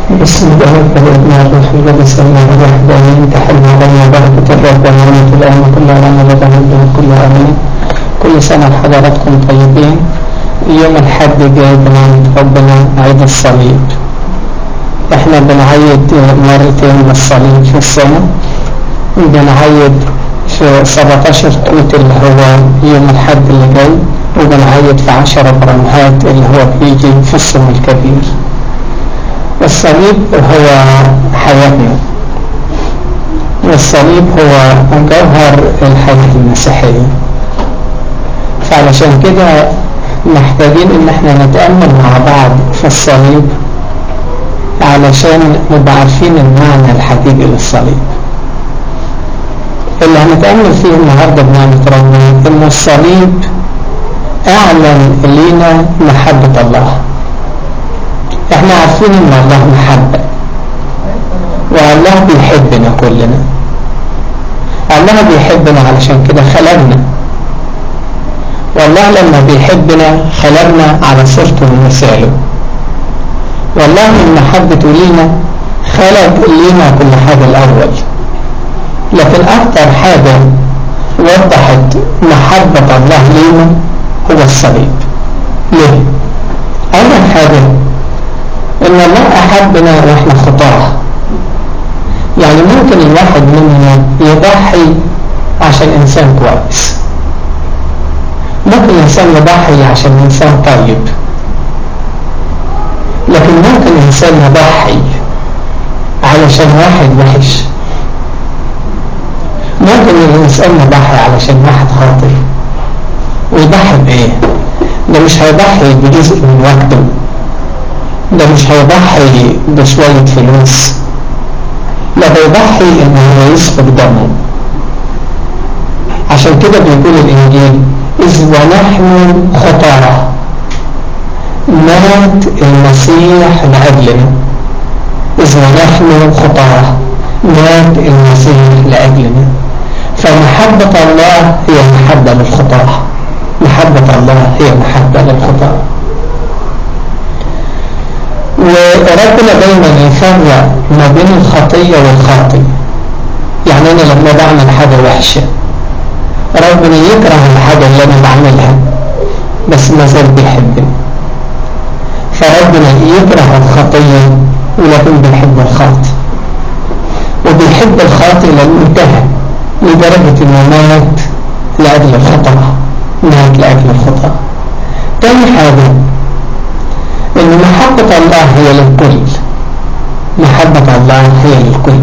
بسم الله والابن والروح القدس الله الواحد امين تحل علينا بركة الرب ونعمة الآن كل رمى وتهده كل امين كل سنة حضراتكم طيبين يوم الحد جاي بنعمة ربنا عيد الصليب احنا بنعيد مرتين الصليب في السنة بنعيد في 17 توت اللي هو يوم الحد اللي جاي وبنعيد في 10 برمهات اللي هو بيجي في الصوم الكبير الصليب هو حياتنا والصليب هو جوهر الحياة المسيحية فعلشان كده محتاجين ان احنا نتأمل مع بعض في الصليب علشان نبقى عارفين المعنى الحقيقي للصليب اللي هنتأمل فيه النهاردة بنعمة ربنا ان الصليب اعلن لينا محبة الله احنا عارفين ان الله محبة والله بيحبنا كلنا الله بيحبنا علشان كده خلقنا والله لما بيحبنا خلقنا على صورته ومثاله والله من محبته لينا خلق لينا كل حاجة الأول لكن أكتر حاجة وضحت محبة الله لينا هو الصليب ليه؟ أول حاجة ان الله احبنا واحنا خطاه يعني ممكن الواحد مننا يضحي عشان انسان كويس ممكن انسان يضحي عشان انسان طيب لكن ممكن انسان يضحي علشان واحد وحش ممكن الانسان يضحي علشان واحد خاطر ويضحي بايه ده مش هيضحي بجزء من وقته ده مش هيضحي بشوية فلوس لا هيضحي ان هو يسفك دمه عشان كده بيقول الانجيل اذ ونحن خطاة مات المسيح لأجلنا اذ ونحن خطاة مات المسيح لأجلنا فمحبة الله هي محبة للخطاة محبة الله هي محبة للخطاة وربنا دايما يفرق ما بين الخطية والخاطئ يعني أنا لما بعمل حاجة وحشة ربنا يكره الحاجة اللي أنا بعملها بس ما زال بيحبني فربنا يكره الخطية ولكن بيحب الخاطئ وبيحب الخاطئ لأنه انتهى لدرجة أنه مات لأجل الخطأ مات لأجل الخطأ تاني حاجة ان محبة الله هي للكل محبة الله هي للكل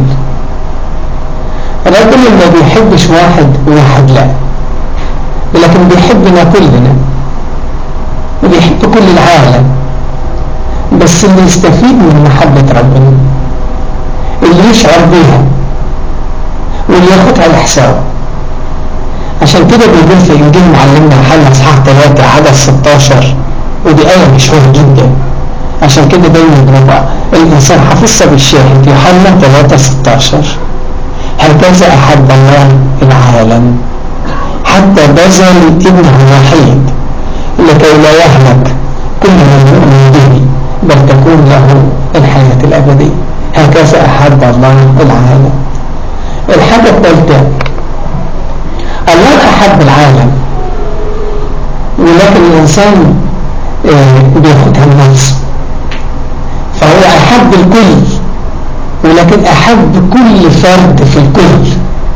ربنا ما بيحبش واحد وواحد لا لكن بيحبنا كلنا وبيحب كل العالم بس اللي يستفيد من محبة ربنا اللي يشعر بيها واللي ياخدها لحسابه عشان كده بيقول في انجيل معلمنا محل اصحاح 3 عدد 16 ودي آية مشهورة جدا عشان كده دايما بنبقى الإنسان حافظها بالشاهد يوحنا 3 16 هكذا أحب الله العالم حتى بذل ابنه الوحيد لكي لا يهلك كل من يؤمن به بل تكون له الحياة الأبدية هكذا أحب الله العالم الحاجة الثالثة الله أحب العالم ولكن الإنسان بياخدها النفس فهو أحب الكل ولكن أحب كل فرد في الكل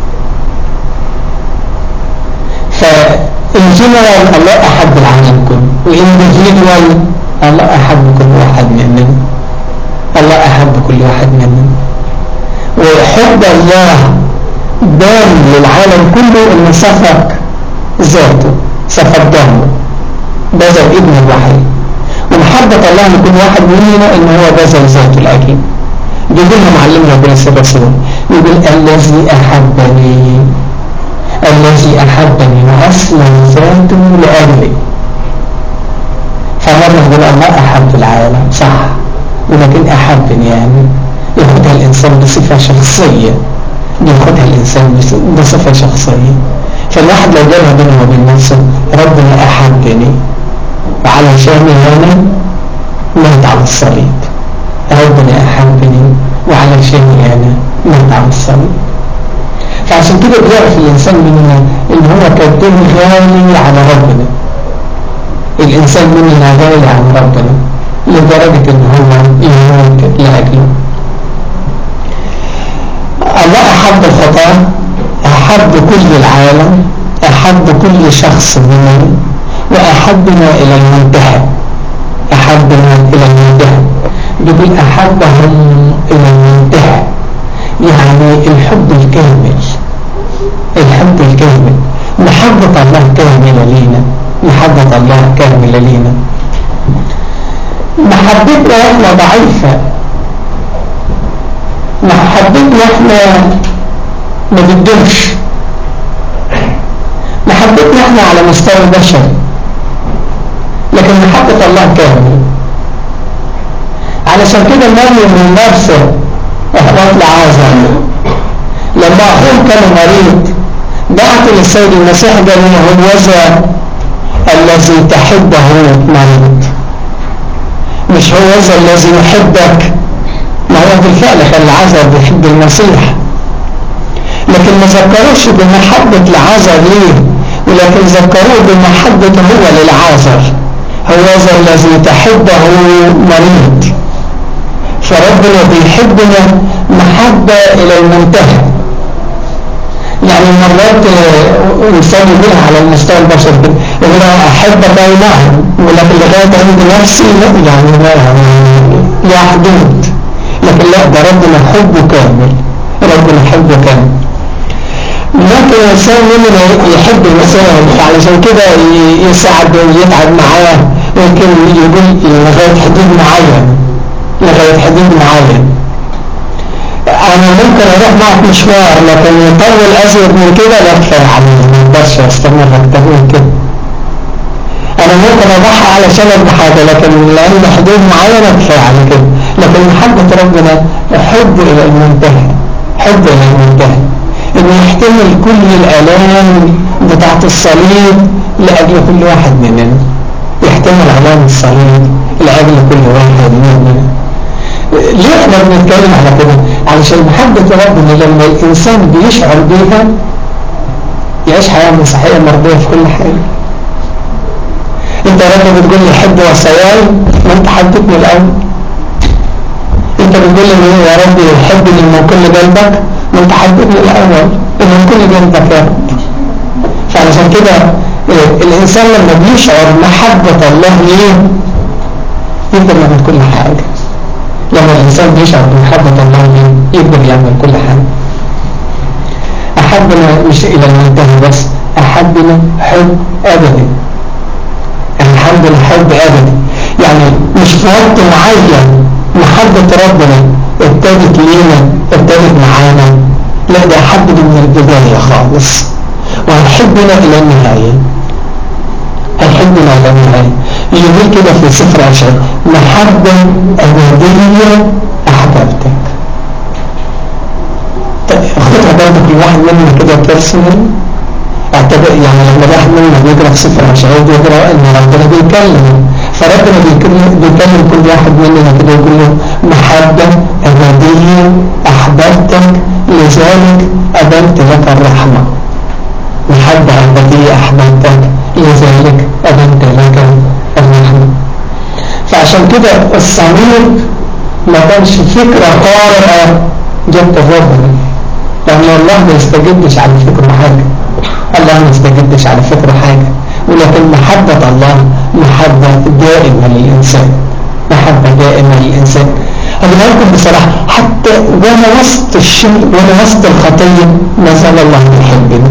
فالجنرال الله أحب العالم كله والاندفيدوال الله أحب كل واحد مننا الله أحب كل واحد مننا وحب الله بان للعالم كله انه سفك ذاته سفك دمه بذل ابن الوحيد ومحبة الله لكل واحد مننا ان هو بذل ذاته الأجيب بيقولها معلمنا بولس الرسول يقول الذي أحبني الذي أحبني وأسلم ذاته لأجلي فمرة يقول الله أحب العالم صح ولكن أحبني يعني ياخدها الإنسان بصفة شخصية ياخدها الإنسان بصفة شخصية فالواحد لو جابها بينه وبين نفسه ربنا أحبني وعلشان أنا مات على الصليب ربنا أحبني علشان أنا مات على الصليب فعشان كده بيعرف الإنسان مننا إن هو كدين غالي على ربنا الإنسان مننا غالي على ربنا لدرجة إن هو يموت لأجله الله أحب الخطاة أحب كل العالم أحب كل شخص مننا وأحبنا إلى المنتهى أحبنا إلى المنتهى بيقول أحبهم إلى المنتهى يعني الحب الكامل الحب الكامل محبة الله كاملة لينا محبة الله كاملة لينا محبتنا احنا ضعيفة محبتنا احنا ما بتدومش محبتنا احنا على مستوى البشر لكن محبة الله كامل علشان كده مريم من مرسى احباط لعازر لما اخوه كان مريض بعت للسيد المسيح قال له هو الذي تحبه مريض مش هو الذي يحبك ما هو بالفعل كان العذر بيحب المسيح لكن ما ذكروش بمحبة العذر ليه ولكن ذكروه بمحبة هو للعازر هو الذي تحبه مريض فربنا بيحبنا محبة إلى المنتهى يعني مرات إنسان يقولها على المستوى البشري كده يقول أحبك أي نعم ولكن لغاية عند نفسي لا يعني لا لا حدود لكن لا ده ربنا حبه كامل ربنا حبه كامل ممكن الإنسان مننا يحب مثلا علشان كده يساعد ويتعب معاه ممكن يقول لغاية حدود معين لغاية حدود معين انا ممكن اروح معك مشوار لكن يطول ازيد من كده لا كفايه عليه ما اقدرش استمر اكتر من كده انا ممكن اضحي علشان بحاجه لكن لان حدود معينه كفايه على كده لكن محبه ربنا حب الى المنتهى حب الى المنتهى انه يحتمل كل الالام بتاعت الصليب لاجل كل واحد مننا يحتمل الام الصليب لاجل كل واحد مننا ليه احنا بنتكلم على كده علشان محبة ربنا لما الإنسان بيشعر بيها يعيش حياة مسيحية مرضية في كل حاجة انت يا رب بتقول لي حب وصاياي ما انت حبتني الأول انت بتقول لي يا رب حبني من كل قلبك ما انت حبتني الأول من كل قلبك يا رب فعلشان كده الإنسان لما بيشعر محبة الله ليه يقدر يعمل كل حاجة لما الإنسان بيشعر بمحبة الله يقدر يعمل كل حاجة أحبنا مش إلى المنتهى بس أحبنا حب أبدي أحبنا حب أبدي يعني مش في وقت معين محبة ربنا ابتدت لينا ابتدت معانا لا ده أحبنا من البداية خالص وهنحبنا إلى النهاية هنحبنا إلى النهاية يقول كده في سفر عشر محبة أبدية أحببتك خدها برضه كل واحد مننا كده بيرسونال اعتبر يعني لما واحد مننا بيقرا في سفر عشر بيقرا ان ربنا بيتكلم فربنا بيكلم كل واحد مننا كده يقول له محبة أبدية أحببتك لذلك أبنت لك الرحمة محبة أبدية أحببتك لذلك أبنت لك الرحمة فعشان كده الصميم ما كانش فكرة طارئة جت الربنا لأن الله ما يستجدش على فكره حاجة الله ما يستجدش على فكره حاجة ولكن محبة الله محبة دائمة للإنسان محبة دائمة للإنسان أقول لكم بصراحة حتى وانا وسط الشر وانا وسط الخطية ما زال الله يحبني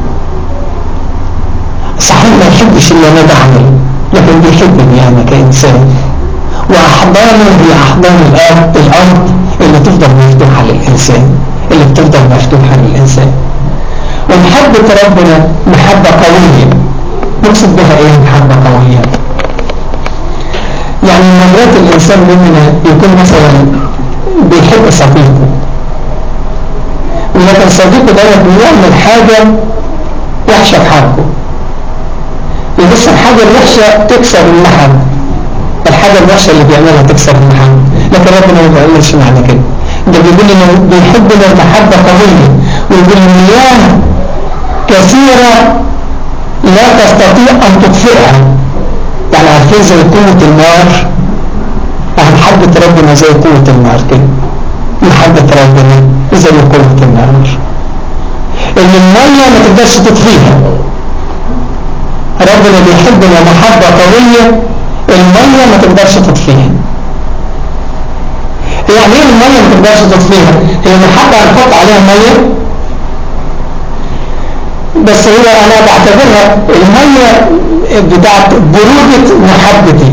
صحيح ما يحبش اللي انا بعمله لكن بيحبني انا كإنسان وأحضانه هي أحضان الأرض الأرض اللي تفضل مفتوحة للإنسان اللي بتفضل مفتوحة للإنسان ومحبة ربنا محبة قوية نقصد بها إيه محبة قوية يعني مرات الإنسان مننا يكون مثلا بيحب صديقه ولكن صديقه ده بيعمل حاجة وحشة في حقه بس الحاجة الوحشة تكسر المحبة الحاجة الوحشة اللي بيعملها تكسر المحبة لكن ربنا ما بيعملش معنى كده ده بيقول انه بيحبنا محبة قوية ويقول مياه كثيرة لا تستطيع ان تطفئها يعني عارفين زي قوة النار محبة ربنا زي قوة النار كده محبة ربنا زي قوة النار اللي المية ما تقدرش تطفيها ربنا بيحبنا محبة قوية المية ما تقدرش تطفيها يعني ايه المية ما تقدرش تطفيها هي محبة هنحط عليها مية بس هي انا بعتبرها المية بتاعت برودة محبتي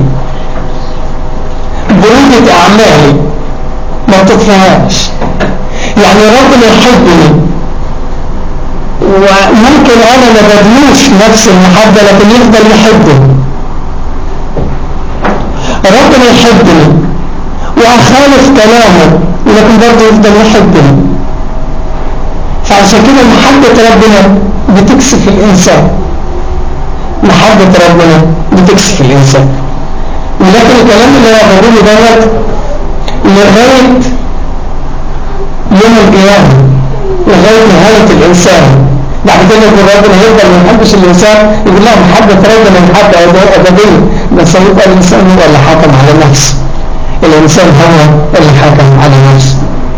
برودة اعمالي ما بتطفيهاش يعني ربنا يحبني وممكن انا ما بدلوش نفس المحبة لكن يفضل يحبني ربنا يحبني واخالف كلامه لكن برضه يفضل يحبني فعشان كده محبة ربنا بتكسف الانسان محبة ربنا بتكسف الانسان ولكن الكلام اللي انا بقوله دوت لغاية يوم القيامة لغاية نهاية الإنسان بعد كده يقول ربنا يفضل ما يحبش الإنسان يقول لا محبة ربنا محبة أبدية بس يبقى الإنسان هو اللي حكم على نفسه الإنسان هو اللي حكم على نفسه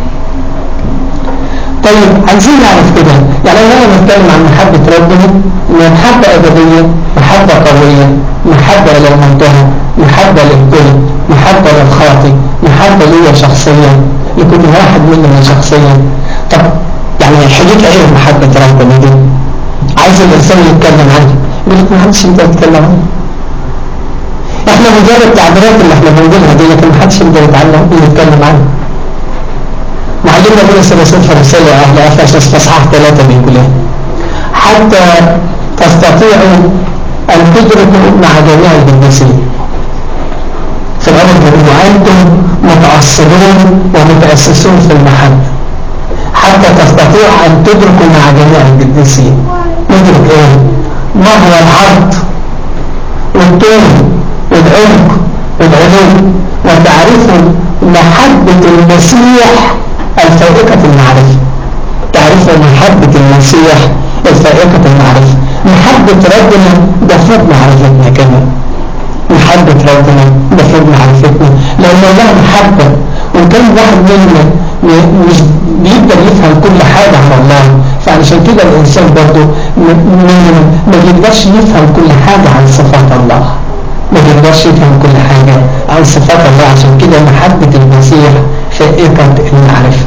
طيب عايزين نعرف كده يعني لما نتكلم عن محبة ربنا هي محبة أبدية محبة قوية محبة إلى المنتهى محبة للكل محبة للخاطئ محبة ليا شخصيا لكل واحد مننا شخصيا طب يعني حدود ايه محبة ربنا دي عايز الانسان يتكلم عنها يقول لك ما حدش يقدر يتكلم عنها احنا مجرد التعبيرات اللي احنا بنقولها دي لكن ما حدش يقدر يتكلم عنها معلمنا بولس الرسول في رسالة أهل أفسس في أصحاح ثلاثة بيقول إيه حتى تستطيعوا أن تدركوا مع جميع القديسين في الأرض بيقولوا أنتم متعصبون ومتأسسون في المحبة حتى تستطيع أن تدركوا مع جميع القديسين ندرك إيه ما هو العرض والطول والعمق والعلو وتعرفوا محبة المسيح الفائقة المعرفة تعرفوا محبة المسيح الفائقة المعرفة محبة ربنا ده فوق معرفتنا كمان محبة ربنا ده فوق معرفتنا لأن الله محبة وكان واحد منا مش بيقدر يفهم كل حاجة عن الله فعلشان كده الإنسان برضه ما بيقدرش يفهم كل حاجة عن صفات الله ما بيقدرش يفهم كل حاجة عن صفات الله عشان كده محبة المسيح فائقة المعرفة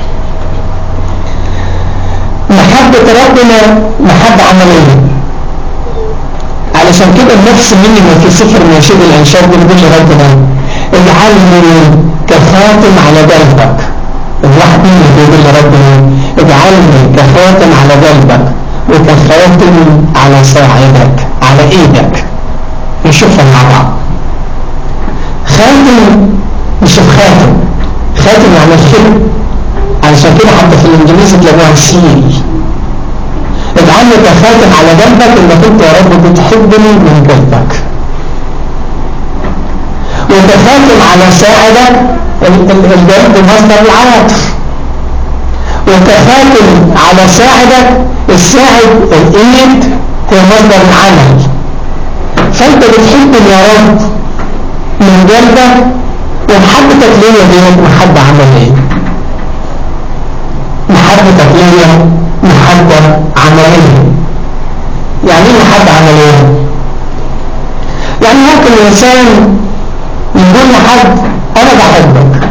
محبة ربنا محبة عملية علشان كده النفس مني ما في سفر نشيد الانشاد بنقول لربنا اجعلني كخاتم على قلبك الواحد مني بيقول لربنا اجعلني كخاتم على قلبك وكخاتم على ساعدك على ايدك نشوفها مع بعض خاتم نشوف خاتم خاتم يعني الختم علشان كده حتى في الانجليزي تلاقوها سيل اجعلني كخاتم على قلبك انك انت يا رب بتحبني من قلبك وكخاتم على ساعدك القلب مصدر العواطف وكخاتم على ساعدك الساعد الايد هو مصدر العمل فانت بتحبني يا رب من قلبك ومحبتك ليا ديت محبة عملية محبتك ليا محبة عملية يعني ايه محبة عملية يعني ممكن الإنسان يقول لحد أنا بحبك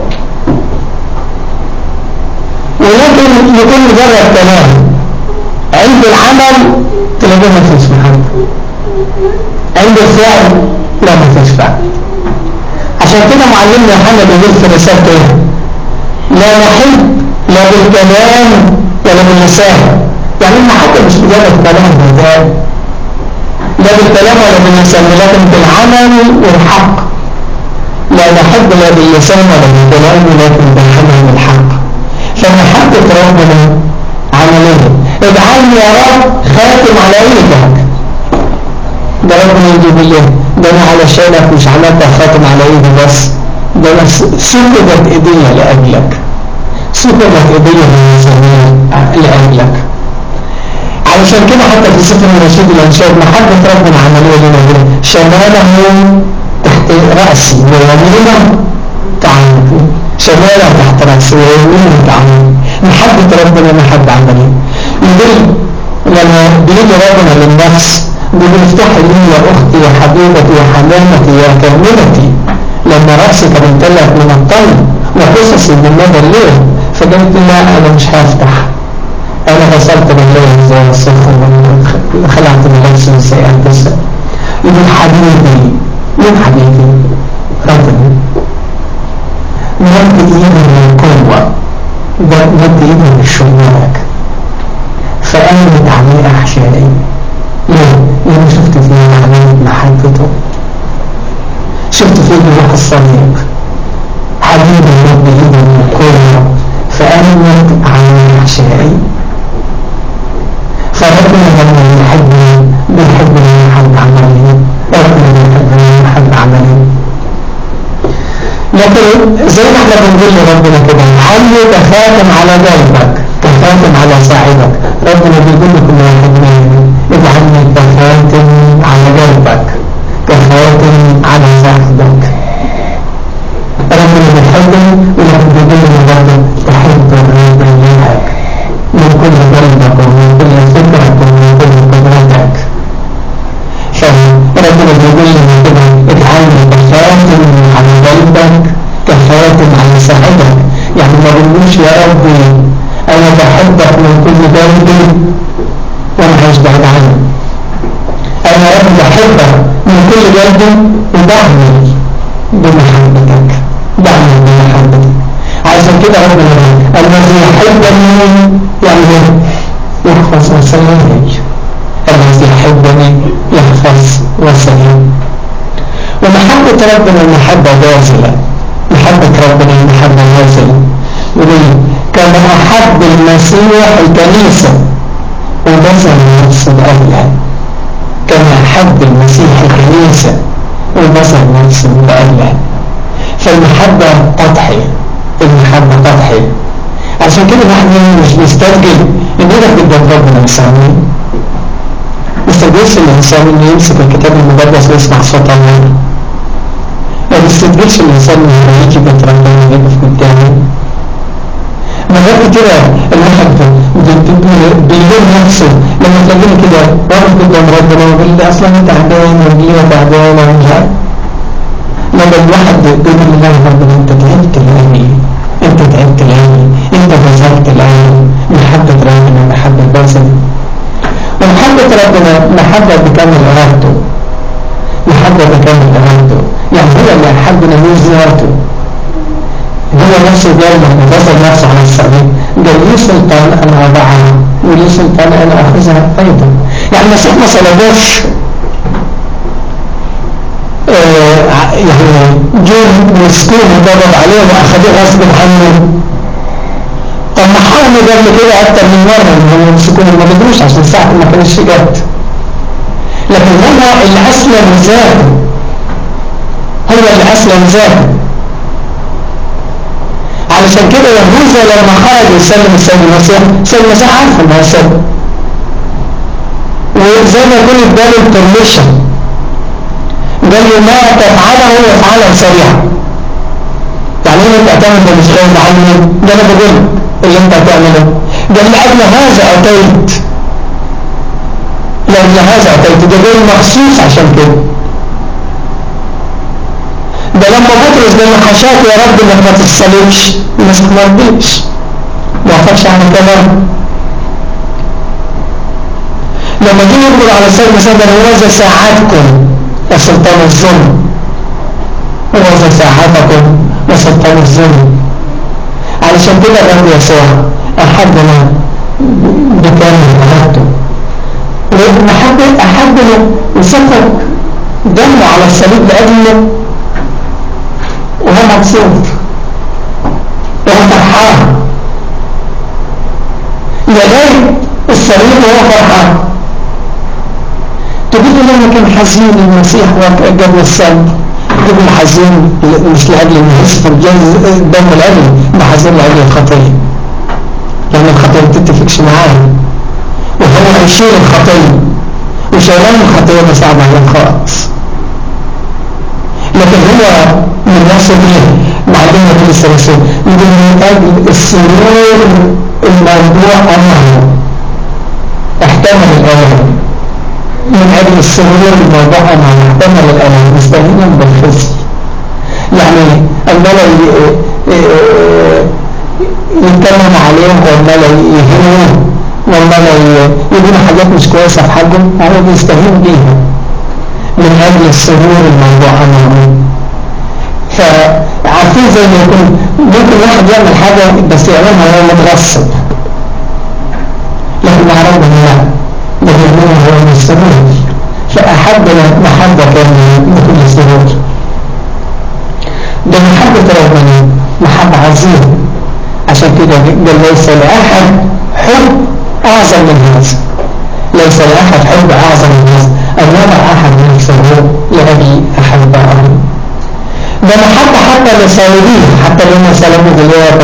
ولكن يكون مجرد كلام عند العمل تلاقيه ما فيش محبة عند الفعل لا ما فيش فعل عشان كده معلمنا يوحنا بيقول في رسالته لا نحب لا بالكلام ولا باللسان يعني المحبة مش مجرد كلام بالذات لا بالكلام ولا باللسان لكن بالعمل والحق لا نحب لا باللسان ولا بالكلام ولكن بالعمل والحق فمحبة ربنا عملية اجعلني يا رب خاتم على ايدك ده ربنا يجيب لي ده انا علشانك مش عملت خاتم على ايدي بس ده انا سكبت ايديا لاجلك سيب لك هدية من الميزانية لأجلك علشان كده حتى في سفر الرشيد الأنشاد محبة ربنا عملية لنا هنا شماله تحت رأسي ويمينه طعنتي شماله تحت رأسي ويمينه طعنتي محبة ربنا محبة عملية يقول لما بيجي ربنا للنفس بيقول افتحي لي يا أختي يا حبيبتي يا حمامتي يا كاملتي لما رأسي كان امتلأت من الطلب وقصصي من مدى الليل فقلت لا أنا مش هفتح أنا غسلت بالليل زي الصخر خلعت من نفسي من سيئات الجسد يقول حبيبي مين حبيبي ربنا مد ايده من القوة مد ايده من الشمالك فقامت عليه أحشائي ليه؟ لأنه شفت فيه علامة محبته شفت فيه روح الصديق حبيبي مد ايده من القوة فقامت عليه أحشائي فربنا لما يحبني بيحبني محب عملي ربنا بيحبني محب عملي لكن زي ما احنا بنقول لربنا كده علي كخاتم على قلبك كخاتم على صاحبك ربنا بيقول لكل واحد مننا اجعلني كخاتم على قلبك كخاتم على صاحبك ربنا بيحبني ولكن بيقول لنا برضه تحب الرب إلهك من كل قلبك ومن كل فكرك ومن كل قدرتك فربنا بيقول لنا كده اجعلني كخاتم على قلبك كخاتم على صاحبك يعني ما بنقولش يا ربي انا بحبك من كل قلبي وانا عايش بعيد عنك انا يا رب بحبك من كل قلبي ودعني بمحبتك دعني بمحبتك عشان كده ربنا الذي يحبني يعني يحفظ وسيهي الذي يحبني يحفظ وسيهي ومحبة ربنا المحبة نازلة محبة ربنا المحبة نازلة وليه كما أحب المسيح الكنيسة وبذل نفسه لأجلها كما أحب المسيح الكنيسة وبذل نفسه لأجلها فالمحبة تضحية المحبة تضحية عشان كده نحن مش بنسترجل اننا بدنا ربنا مسامين ما نسترجلش الانسان انه يمسك الكتاب المقدس ويسمع صوت الله ما بيسترجلش الانسان انه يجي بيت ربنا ويقف قدامه مرات كتيرة الواحد بيلوم نفسه لما تلاقيني كده واقف قدام ربنا ويقول لي اصلا انت تعبان ورجلي تعبانه ومش عارف لما الواحد بيقول لله ربنا انت تعبت الآن انت تعبت الآن انت بذلت الآن محبة ربنا محبة بذل ومحبة ربنا محبة بكامل إرادته محبة بكامل إرادته يعني هو اللي أحبنا مش ذاته هو نفسه قال لما بذل نفسه على الصليب قال لي سلطان أن أضعها ولي سلطان أن أخذها أيضا يعني المسيح ما صلبوش يعني جون مسكين وضرب عليه واخذوه غصب عنه طب ما حاولوا قبل كده اكتر من مره انهم يمسكوه ما قدروش عشان ساعه ما كانش جت لكن هو اللي اسلم ذاته هو اللي اسلم ذاته علشان كده يهوذا لما خرج يسلم السيد المسيح السيد المسيح عارف انه هيسلم وزي ما يكون اداله البرميشن قال له ما تفعله وافعله سريعا يعني ايه انت هتعمل ده مش غير عني ده انا بقول اللي انت هتعمله قال لاجل هذا اتيت لاجل هذا اتيت ده جاي مخصوص عشان كده ده لما بطرس قال له خشاك يا رب انك ما تتصلبش الناس ما رضيتش ما وافقش على كلامه لما جه يقبل على سيد مسيح قال هو ساعاتكم وسلطان الظلم ووزن ساحتكم وسلطان الظلم علشان كده الرب يسوع أحبنا بكامل محبته ومحبة أحبنا وسفك دمه على الصليب لأجلنا وهو مبسوط وهو فرحان لغاية الصليب وهو فرحان تقول لي لما كان حزين المسيح وقبل الصلب تقول حزين مش لأجل انه يسفر دم الأجل ده حزين لأجل الخطية تتفقش معاه وهو يشيل الخطية وشيلان الخطية ده صعب عليه خالص لكن هو من نفسه ايه معلمة في السلسل يقول من أجل السرور الموضوع أمامه احتمل الألم من أجل السرور الموضوع أمامه احتمل الألم مستهينا بالخزي يعني الملا يتكلم عليهم والملا يهنوه والملا يقولوا حاجات مش كويسة في حقهم هو بيستهين بيها من أجل السرور الموضوع أمامه فعارفين زي ما يكون ممكن واحد يعمل حاجة بس يعملها وهو متغصب لكن مع ربنا لا ده بيعملها هو من السرور فأحب محبة كاملة بكل سرور ده محبة ربنا محبة عظيمة عشان كده قال ليس لأحد حب أعظم من هذا ليس لأحد حب أعظم من هذا أن يضع أحد نفسه لأجل أحبائه ده محبة حتى لصالبين حتى لما سلموا بالله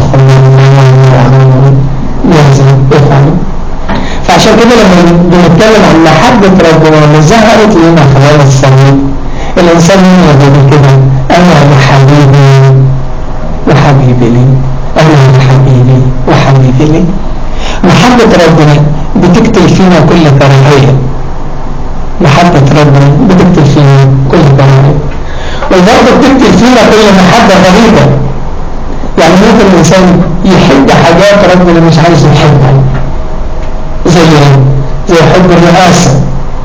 ينزل يفعلوا فعشان كده لما بنتكلم عن محبة ربنا اللي ظهرت لنا خلال الصليب الإنسان يقول كده أنا لحبيبي وحبيبي لي أنا لحبيبي وحبيبي لي محبة ربنا بتقتل فينا كل كراهية محبة ربنا بتقتل فينا كل كراهية وبرضه بتقتل فينا كل محبة غريبة يعني ممكن الإنسان يحب حاجات ربنا مش عايز يحبها زي زي حب الرئاسة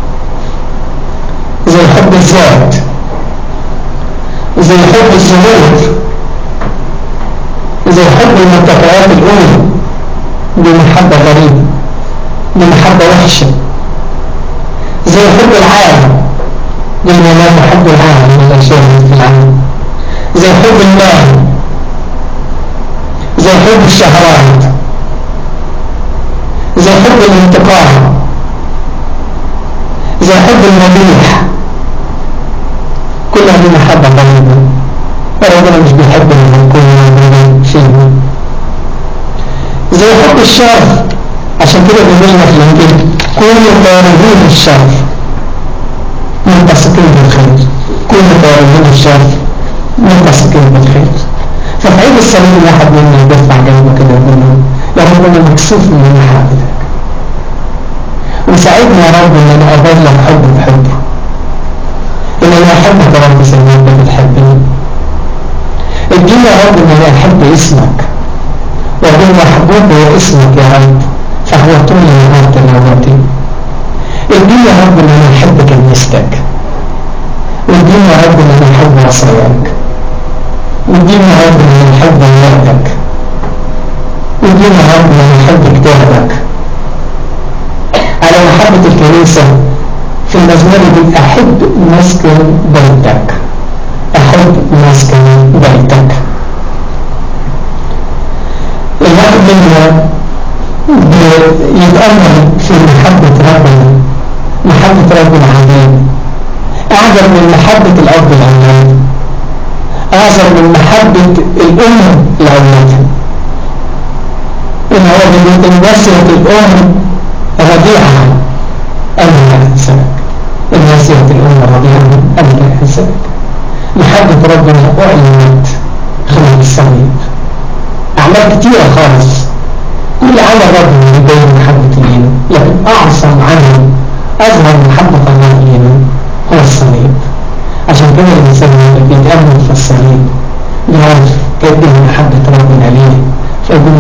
زي حب الذات زي حب الظهور زي حب المرتفعات الأولى دي محبة غريبة دي محبة وحشة زي حب العالم لأن لا تحب العالم من الأشياء في العالم زي حب المال زي حب الشهوات زي حب الانتقام زي حب المديح كل هذه محبة غريبة وربنا مش بيحب ان نكون موجودين فيه زي حب الشر عشان كده بيقول لنا في الانجيل كونوا طالبين الشر ملتصقين بالخير كونوا طالبين الشر ملتصقين بالخير ففي عيد الصليب الواحد منا يدفع جنبه كده ويقول له يا رب انا مكسوف من محبتك وساعدني يا رب ان انا اظل حب بحبه ان انا احبك يا رب زي ما انت بتحبني اديني يا رب ان انا احب اسمك وأقول محبوب هو اسمك يا رب فهو طول النهار تلاوتي اديني يا رب ان انا احب كنيستك واديني يا رب ان انا احب وصاياك واديني يا رب ان انا احب ولادك واديني يا رب ان انا احب كتابك على محبة الكنيسة في المزمور يقول أحب مسكن بيتك أحب مسكن بيتك الواحد منا يتأمل في محبة ربنا محبة ربنا عظيمة أعظم من محبة الأب لأولاده أعظم من محبة الأم لأولادها إن هو بيقول نسيت الأم رضيعة أنا لا أنساك نسيت الأم رضيعة أنا لا أنساك محبة ربنا أعلنت خلال الصليب أعمال كتيرة خالص كل عمل ربنا يبين محبة لينا لكن أعظم عمل أظهر محبة الله لينا هو الصليب عشان كده الإنسان اللي بيتأمل في الصليب يعرف قد إيه محبة ربنا ليه فيقول